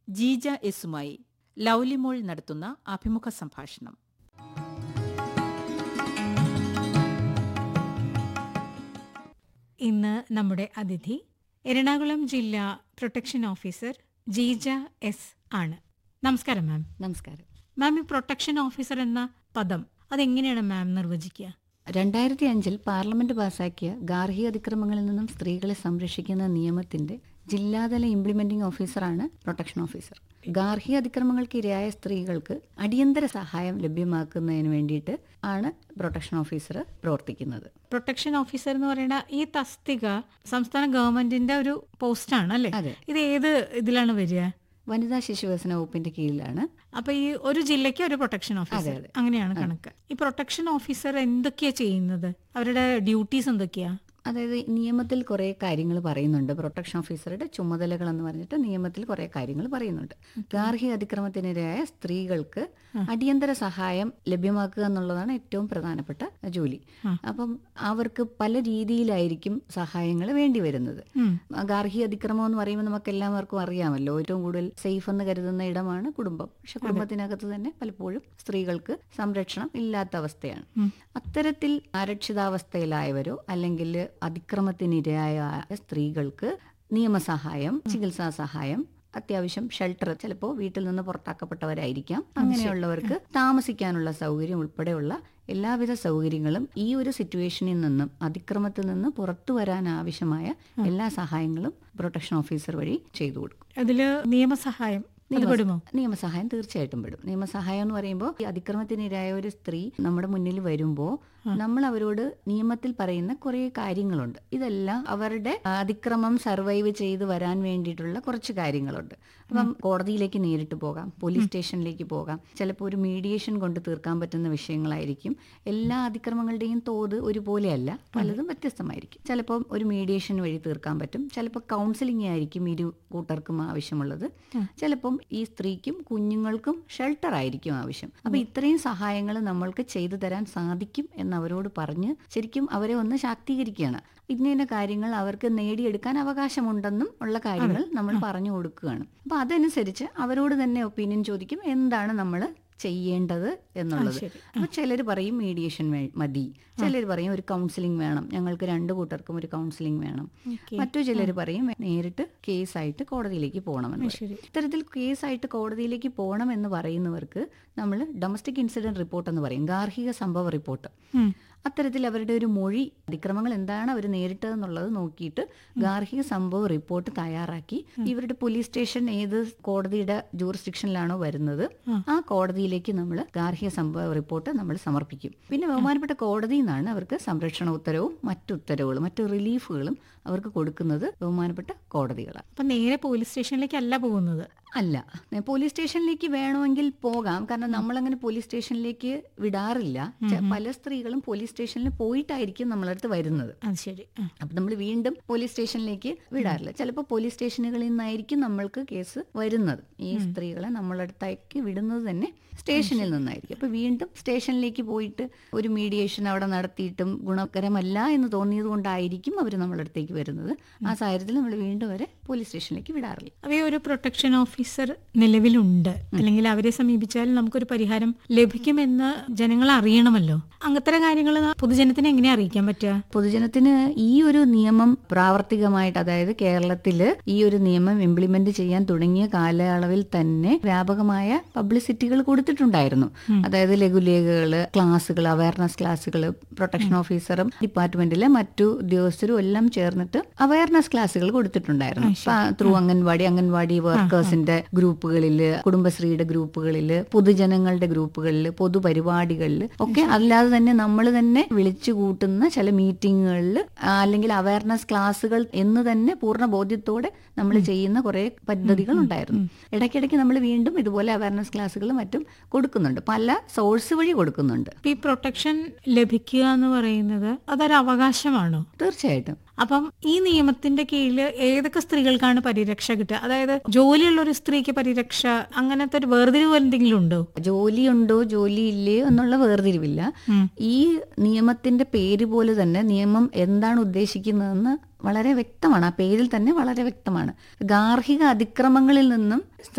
ജീജ എസുമായി ലൗലിമോൾ നടത്തുന്ന അഭിമുഖ സംഭാഷണം ഇന്ന് നമ്മുടെ അതിഥി എറണാകുളം ജില്ലാ പ്രൊട്ടക്ഷൻ ഓഫീസർ ജീജ എസ് ആണ് നമസ്കാരം മാം നമസ്കാരം മാം ഈ പ്രൊട്ടക്ഷൻ ഓഫീസർ എന്ന പദം അതെങ്ങനെയാണ് മാം നിർവചിക്കുക രണ്ടായിരത്തി അഞ്ചിൽ പാർലമെന്റ് പാസാക്കിയ ഗാർഹിക അതിക്രമങ്ങളിൽ നിന്നും സ്ത്രീകളെ സംരക്ഷിക്കുന്ന നിയമത്തിന്റെ ജില്ലാതല ഇംപ്ലിമെന്റിംഗ് ഓഫീസറാണ് പ്രൊട്ടക്ഷൻ ഓഫീസർ ഗാർഹിക അതിക്രമങ്ങൾക്ക് ഇരയായ സ്ത്രീകൾക്ക് അടിയന്തര സഹായം ലഭ്യമാക്കുന്നതിന് വേണ്ടിയിട്ട് ആണ് പ്രൊട്ടക്ഷൻ ഓഫീസർ പ്രവർത്തിക്കുന്നത് പ്രൊട്ടക്ഷൻ ഓഫീസർ എന്ന് പറയുന്ന ഈ തസ്തിക സംസ്ഥാന ഗവൺമെന്റിന്റെ ഒരു പോസ്റ്റാണ് അല്ലേ അതെ. ഇത് ഏത് ഇതിലാണ് വരിക വനിതാ ശിശുവികസന വകുപ്പിന്റെ കീഴിലാണ് അപ്പൊ ഈ ഒരു ജില്ലയ്ക്ക് ഒരു പ്രൊട്ടക്ഷൻ ഓഫീസർ അതെ. അങ്ങനെയാണ് കണക്ക് ഈ പ്രൊട്ടക്ഷൻ ഓഫീസർ എന്തൊക്കെയാ ചെയ്യുന്നത് അവരുടെ ഡ്യൂട്ടീസ് എന്തൊക്കെയാ അതായത് നിയമത്തിൽ കുറേ കാര്യങ്ങൾ പറയുന്നുണ്ട് പ്രൊട്ടക്ഷൻ ഓഫീസറുടെ ചുമതലകൾ എന്ന് പറഞ്ഞിട്ട് നിയമത്തിൽ കുറേ കാര്യങ്ങൾ പറയുന്നുണ്ട് ഗാർഹിക അതിക്രമത്തിനിരയായ സ്ത്രീകൾക്ക് അടിയന്തര സഹായം ലഭ്യമാക്കുക എന്നുള്ളതാണ് ഏറ്റവും പ്രധാനപ്പെട്ട ജോലി അപ്പം അവർക്ക് പല രീതിയിലായിരിക്കും സഹായങ്ങൾ വേണ്ടി വരുന്നത് ഉം. ഗാർഹിക അതിക്രമം എന്ന് പറയുമ്പോൾ നമുക്ക് എല്ലാവർക്കും അറിയാമല്ലോ ഏറ്റവും കൂടുതൽ സേഫ് എന്ന് കരുതുന്ന ഇടമാണ് കുടുംബം പക്ഷെ കുടുംബത്തിനകത്ത് തന്നെ പലപ്പോഴും സ്ത്രീകൾക്ക് സംരക്ഷണം ഇല്ലാത്ത അവസ്ഥയാണ് അത്തരത്തിൽ അരക്ഷിതാവസ്ഥയിലായവരോ അല്ലെങ്കിൽ അതിക്രമത്തിനിരയായ സ്ത്രീകൾക്ക് നിയമസഹായം ചികിത്സാ സഹായം അത്യാവശ്യം ഷെൽട്ടർ ചിലപ്പോൾ വീട്ടിൽ നിന്ന് പുറത്താക്കപ്പെട്ടവരായിരിക്കാം അങ്ങനെയുള്ളവർക്ക് താമസിക്കാനുള്ള സൗകര്യം ഉൾപ്പെടെയുള്ള എല്ലാവിധ സൗകര്യങ്ങളും ഈ ഒരു സിറ്റുവേഷനിൽ നിന്നും അതിക്രമത്തിൽ നിന്ന് പുറത്തു വരാൻ ആവശ്യമായ എല്ലാ സഹായങ്ങളും പ്രൊട്ടക്ഷൻ ഓഫീസർ വഴി ചെയ്തു കൊടുക്കും അതില് നിയമസഹായം അത് പെടുമോ നിയമസഹായം തീർച്ചയായിട്ടും പെടും നിയമസഹായം എന്ന് പറയുമ്പോൾ ഈ അതിക്രമത്തിനിരയായ ഒരു സ്ത്രീ നമ്മുടെ മുന്നിൽ വരുമ്പോൾ നമ്മൾ അവരോട് നിയമത്തിൽ പറയുന്ന കുറേ കാര്യങ്ങളുണ്ട് ഇതെല്ലാം അവരുടെ അതിക്രമം സർവൈവ് ചെയ്ത് വരാൻ വേണ്ടിയിട്ടുള്ള കുറച്ച് കാര്യങ്ങളുണ്ട് അപ്പം കോടതിയിലേക്ക് നേരിട്ട് പോകാം പോലീസ് സ്റ്റേഷനിലേക്ക് പോകാം ചിലപ്പോൾ ഒരു മീഡിയേഷൻ കൊണ്ട് തീർക്കാൻ പറ്റുന്ന വിഷയങ്ങളായിരിക്കും എല്ലാ അതിക്രമങ്ങളുടെയും തോത് ഒരുപോലെയല്ല പലതും വ്യത്യസ്തമായിരിക്കും ചിലപ്പോൾ ഒരു മീഡിയേഷൻ വഴി തീർക്കാൻ പറ്റും ചിലപ്പോൾ കൗൺസിലിംഗ് ആയിരിക്കും ഇരു കൂട്ടർക്കും ആവശ്യമുള്ളത് ചിലപ്പം ഈ സ്ത്രീക്കും കുഞ്ഞുങ്ങൾക്കും ഷെൽട്ടർ ആയിരിക്കും ആവശ്യം അപ്പൊ ഇത്രയും സഹായങ്ങൾ നമ്മൾക്ക് ചെയ്തു തരാൻ സാധിക്കും എന്ന് അവരോട് പറഞ്ഞ് ശരിക്കും അവരെ ഒന്ന് ശാക്തീകരിക്കുകയാണ് ഇന്ന ഇന്ന കാര്യങ്ങൾ അവർക്ക് നേടിയെടുക്കാൻ അവകാശമുണ്ടെന്നും ഉള്ള കാര്യങ്ങൾ നമ്മൾ പറഞ്ഞു കൊടുക്കുകയാണ് അപ്പൊ അതനുസരിച്ച് അവരോട് തന്നെ ഒപ്പീനിയൻ ചോദിക്കും എന്താണ് നമ്മൾ ചെയ്യേണ്ടത് എന്നുള്ളത് ശരി. അപ്പൊ ചിലർ പറയും മീഡിയേഷൻ മതി ചിലർ പറയും ഒരു കൗൺസിലിംഗ് വേണം ഞങ്ങൾക്ക് രണ്ടു കൂട്ടർക്കും ഒരു കൗൺസിലിംഗ് വേണം Okay. മറ്റു ചിലർ പറയും നേരിട്ട് കേസായിട്ട് കോടതിയിലേക്ക് പോകണമെന്ന് പറയും. ശരി. ഇത്തരത്തിൽ കേസായിട്ട് കോടതിയിലേക്ക് പോകണം എന്ന് പറയുന്നവർക്ക് നമ്മൾ ഡൊമസ്റ്റിക് ഇൻസിഡന്റ് റിപ്പോർട്ട് എന്ന് പറയും ഗാർഹിക സംഭവ റിപ്പോർട്ട് ഉം. അത്തരത്തിൽ അവരുടെ ഒരു മൊഴി അതിക്രമങ്ങൾ എന്താണ് അവർ നേരിട്ടതെന്നുള്ളത് നോക്കിയിട്ട് ഗാർഹിക സംഭവ റിപ്പോർട്ട് തയ്യാറാക്കി ഇവരുടെ പോലീസ് സ്റ്റേഷൻ ഏത് കോടതിയുടെ ജൂറിസ്ഡിക്ഷനിലാണോ വരുന്നത് ആ കോടതിയിലേക്ക് നമ്മൾ ഗാർഹിക സംഭവ റിപ്പോർട്ട് നമ്മൾ സമർപ്പിക്കും പിന്നെ ബഹുമാനപ്പെട്ട കോടതിയിൽ നിന്നാണ് അവർക്ക് സംരക്ഷണ ഉത്തരവും മറ്റു ഉത്തരവുകളും മറ്റു റിലീഫുകളും അവർക്ക് കൊടുക്കുന്നത് ബഹുമാനപ്പെട്ട കോടതികളാണ് അപ്പൊ നേരെ പോലീസ് സ്റ്റേഷനിലേക്കല്ല പോകുന്നത് അല്ല നേ- പോലീസ് സ്റ്റേഷനിലേക്ക് വേണമെങ്കിൽ പോകാം കാരണം നമ്മളങ്ങനെ പോലീസ് സ്റ്റേഷനിലേക്ക് വിടാറില്ല ചെ- പല സ്ത്രീകളും പോലീസ് സ്റ്റേഷനിൽ പോയിട്ടായിരിക്കും നമ്മളടുത്ത് വരുന്നത് അത് ശരി ആ. അപ്പൊ നമ്മൾ വീണ്ടും പോലീസ് സ്റ്റേഷനിലേക്ക് വിടാറില്ല ചിലപ്പോൾ പോലീസ് സ്റ്റേഷനുകളിൽ നിന്നായിരിക്കും നമ്മൾക്ക് കേസ് വരുന്നത് ഈ സ്ത്രീകളെ നമ്മളടുത്തേക്ക് വിടുന്നത് തന്നെ സ്റ്റേഷനിൽ നിന്നായിരിക്കും അപ്പൊ വീണ്ടും സ്റ്റേഷനിലേക്ക് പോയിട്ട് ഒരു മീഡിയേഷൻ അവിടെ നടത്തിയിട്ടും ഗുണകരമല്ല എന്ന് തോന്നിയത് കൊണ്ടായിരിക്കും അവർ നമ്മളടുത്തേക്ക് വരുന്നത് ആ സാഹചര്യത്തിൽ നമ്മൾ വീണ്ടും വരെ പോലീസ് സ്റ്റേഷനിലേക്ക് വിടാറില്ല അപ്പൊ ഈ ഒരു പ്രൊട്ടക്ഷൻ ഓഫീസർ നിലവിലുണ്ട് അല്ലെങ്കിൽ അവരെ സമീപിച്ചാൽ നമുക്കൊരു പരിഹാരം ലഭിക്കുമെന്ന് ജനങ്ങൾ അറിയണമല്ലോ അങ്ങനത്തെ കാര്യങ്ങൾ പൊതുജനത്തിന് എങ്ങനെ അറിയിക്കാൻ പറ്റുക പൊതുജനത്തിന് ഈ ഒരു നിയമം പ്രാവർത്തികമായിട്ട് അതായത് കേരളത്തിൽ ഈ ഒരു നിയമം ഇംപ്ലിമെന്റ് ചെയ്യാൻ തുടങ്ങിയ കാലയളവിൽ തന്നെ വ്യാപകമായ പബ്ലിസിറ്റികൾ കൊടുത്തിട്ടുണ്ടായിരുന്നു അതായത് ലഘുലേഖകൾ ക്ലാസ്സുകൾ അവയർനെസ് ക്ലാസ്സുകൾ പ്രൊട്ടക്ഷൻ ഓഫീസറും ഡിപ്പാർട്ട്മെന്റിലെ മറ്റു ഉദ്യോഗസ്ഥരും എല്ലാം ചേർന്നിട്ട് അവയർനെസ് ക്ലാസ്സുകൾ കൊടുത്തിട്ടുണ്ടായിരുന്നു ത്രൂ അംഗൻവാടി അംഗൻവാടി വർക്കേഴ്സിന്റെ ഗ്രൂപ്പുകളിൽ കുടുംബശ്രീയുടെ ഗ്രൂപ്പുകളിൽ പൊതുജനങ്ങളുടെ ഗ്രൂപ്പുകളിൽ പൊതുപരിപാടികളിൽ ഒക്കെ അല്ലാതെ തന്നെ നമ്മൾ തന്നെ വിളിച്ചു കൂട്ടുന്ന ചില മീറ്റിങ്ങുകളിൽ അല്ലെങ്കിൽ അവയർനെസ് ക്ലാസ്സുകൾ എന്ന് തന്നെ പൂർണ്ണ ബോധ്യത്തോടെ നമ്മൾ ചെയ്യുന്ന കുറെ പദ്ധതികൾ ഉണ്ടായിരുന്നു ഇടയ്ക്കിടയ്ക്ക് നമ്മൾ വീണ്ടും ഇതുപോലെ അവയർനെസ് ക്ലാസ്സുകൾ മറ്റും കൊടുക്കുന്നുണ്ട് പല സോഴ്സ് വഴി കൊടുക്കുന്നുണ്ട് ഇപ്പൊ ഈ പ്രൊട്ടക്ഷൻ ലഭിക്കുക എന്ന് പറയുന്നത് അതൊരു അവകാശമാണോ തീർച്ചയായിട്ടും അപ്പം ഈ നിയമത്തിന്റെ കീഴിൽ ഏതൊക്കെ സ്ത്രീകൾക്കാണ് പരിരക്ഷ കിട്ടുക അതായത് ജോലിയുള്ള ഒരു സ്ത്രീക്ക് പരിരക്ഷ അങ്ങനത്തെ ഒരു വേർതിരിവ് എന്തെങ്കിലും ഉണ്ടോ ജോലിയുണ്ടോ ജോലി ഇല്ലയോ എന്നുള്ള വേർതിരിവില്ല ഉം. ഈ നിയമത്തിന്റെ പേര് പോലെ തന്നെ നിയമം എന്താണ് ഉദ്ദേശിക്കുന്നതെന്ന് വളരെ വ്യക്തമാണ് ആ പേരിൽ തന്നെ വളരെ വ്യക്തമാണ് ഗാർഹിക അതിക്രമങ്ങളിൽ നിന്നും